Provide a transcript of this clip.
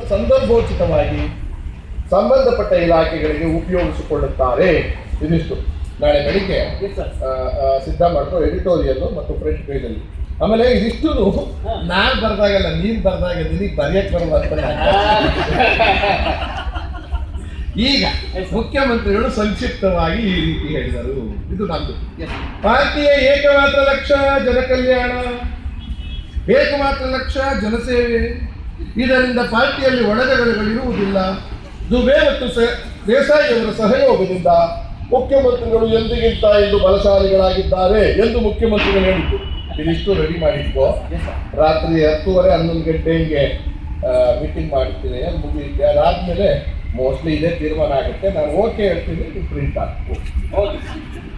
ಸಂದರ್ಭೋಚಿತವಾಗಿ ಸಂಬಂಧಪಟ್ಟ ಇಲಾಖೆಗಳಿಗೆ ಉಪಯೋಗಿಸಿಕೊಳ್ಳುತ್ತಾರೆ ಇದಿಷ್ಟು ನಾಳೆ ಬೆಳಿಗ್ಗೆ ಎಸ್ ಸರ್ ಆ, ಆ, ಸಿದ್ಧ ಮಾಡ್ಕೊ ಎಡಿಟೋರಿಯಲ್ ಮತ್ತು ಫ್ರಂಟ್ ಪೇಜಲ್ಲಿ ಆಮೇಲೆ ಇದಿಷ್ಟು ನಾನ್ ಬರ್ದಾಗಲ್ಲ ನೀನ್ ಬರ್ದಾಗ ನಿನಗೆ ಬರೆಯಕ್ ಬರಲ್ಲ ಅಂತ ನಾನು ಈಗ ಮುಖ್ಯಮಂತ್ರಿಗಳು ಸಂಕ್ಷಿಪ್ತವಾಗಿ ಈ ರೀತಿ ಹೇಳಿದರು ಇದು ನಮ್ದು ಎಸ್ ಭಾರತೀಯ ಏಕಮಾತ್ರ ಲಕ್ಷ್ಯ ಜನಕಲ್ಯಾಣ ಏಕಮಾತ್ರ ಲಕ್ಷ್ಯ ಜನಸೇವೆ ಇದರಿಂದ ಪಾರ್ಟಿಯಲ್ಲಿ ಒಳಜಗಳಗಳಿರುವುದಿಲ್ಲ ದುಬೆ ಮತ್ತು ಸ- ದೇಸಾಯಿ ಅವರ ಸಹಯೋಗದಿಂದ ಮುಖ್ಯಮಂತ್ರಿಗಳು ಎಂದಿಗಿಂತ ಇಂದು ಬಲಶಾಲಿಗಳಾಗಿದ್ದಾರೆ ಎಂದು ಮುಖ್ಯಮಂತ್ರಿಗಳು ಹೇಳಿದ್ದು ಇದಿಷ್ಟು ರೆಡಿ ಮಾಡಿಟ್ಕೋ ಎಸ್ ಸರ್ ರಾತ್ರಿ ಹತ್ತುವರೆ ಹನ್ನೊಂದು ಗಂಟೆ ಹಿಂಗೆ ಮೀಟಿಂಗ್ ಮಾಡ್ತೀನಿ ಅದು ಮುಗಿಯುತ್ತೆ ಅದಾದ್ಮೇಲೆ ಮೋಸ್ಟ್ಲಿ ಇದೇ ತೀರ್ಮಾನ ಆಗುತ್ತೆ ನಾನು ಓಕೆ ಹೇಳ್ತೀನಿ ಪ್ರಿಂಟ್ ಹಾಕು ಓಕೆ